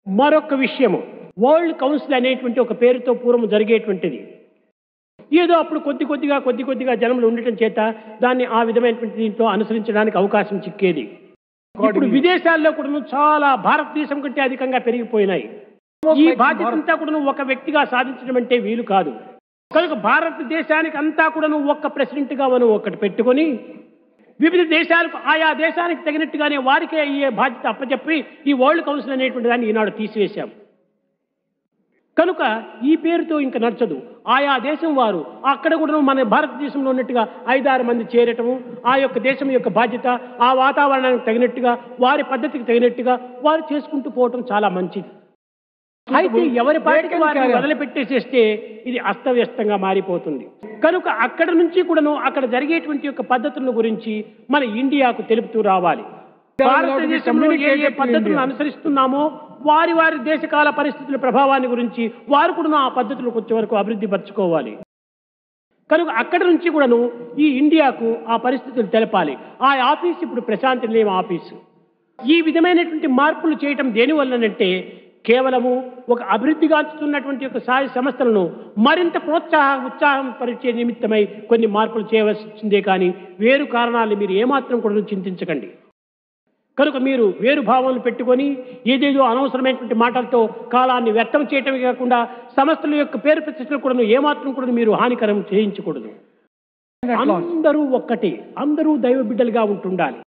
మరొక విషయము world council అనేటువంటి ఒక పేరుతో పూర్వం జరిగేటువంటిది ఏదో అప్పుడు కొద్ది కొద్దిగా కొద్ది కొద్దిగా జనములు ఉండటం చేత దాన్ని ఆ విధమైనటువంటి దీంట్లో అనుసరించడానికి అవకాశం చిక్కేది ఇప్పుడు విదేశాల్లో కూడా చాలా భారతదేశం కంటే అధికంగా పెరిగిపోయినాయి ఈ బాధ్యత అంతా కూడా ఒక వ్యక్తిగా సాధించడం అంటే వీలు కాదు కనుక భారతదేశానికి అంతా కూడా ఒక్క ప్రెసిడెంట్ గా మనం ఒకటి పెట్టుకొని వివిధ దేశాలకు ఆయా దేశానికి తగినట్టుగానే వారికే అయ్యే బాధ్యత అప్పచెప్పి ఈ వరల్డ్ కౌన్సిల్ అనేటువంటి దాన్ని ఈనాడు తీసివేశాం కనుక ఈ పేరుతో ఇంకా నచ్చదు ఆయా దేశం వారు అక్కడ కూడా మన భారతదేశంలో ఉన్నట్టుగా ఐదారు మంది చేరటము ఆ యొక్క దేశం యొక్క బాధ్యత ఆ వాతావరణానికి తగినట్టుగా వారి పద్ధతికి తగినట్టుగా వారు చేసుకుంటూ పోవటం చాలా మంచిది అయితే ఎవరి పాటికి వారిని వదిలిపెట్టేసేస్తే ఇది అస్తవ్యస్తంగా మారిపోతుంది కనుక అక్కడ నుంచి కూడాను అక్కడ జరిగేటువంటి యొక్క పద్ధతుల గురించి మన ఇండియాకు తెలుపుతూ రావాలి భారతదేశంలో ఏ ఏ పద్ధతులను అనుసరిస్తున్నామో వారి వారి దేశకాల పరిస్థితుల ప్రభావాన్ని గురించి వారు కూడా ఆ పద్ధతులకు వచ్చే వరకు అభివృద్ధి పరచుకోవాలి కనుక అక్కడి నుంచి కూడాను ఈ ఇండియాకు ఆ పరిస్థితులు తెలపాలి ఆ ఆఫీస్ ఇప్పుడు ప్రశాంతి నిలయం ఆఫీసు ఈ విధమైనటువంటి మార్పులు చేయటం దేనివల్లనంటే కేవలము ఒక అభివృద్ధిగాంచుతున్నటువంటి ఒక సాయ సంస్థలను మరింత ప్రోత్సాహ ఉత్సాహం పరిచే నిమిత్తమై కొన్ని మార్పులు చేయవలసి వచ్చిందే కానీ వేరు కారణాలు మీరు ఏమాత్రం కూడా చింతించకండి కనుక మీరు వేరు భావాలను పెట్టుకొని ఏదేదో అనవసరమైనటువంటి మాటలతో కాలాన్ని వ్యర్థం చేయటమే కాకుండా సంస్థల యొక్క పేరు ప్రతిష్టలు కూడా ఏమాత్రం కూడా మీరు హానికరం చేయించకూడదు అందరూ ఒక్కటే అందరూ దైవ బిడ్డలుగా ఉంటుండాలి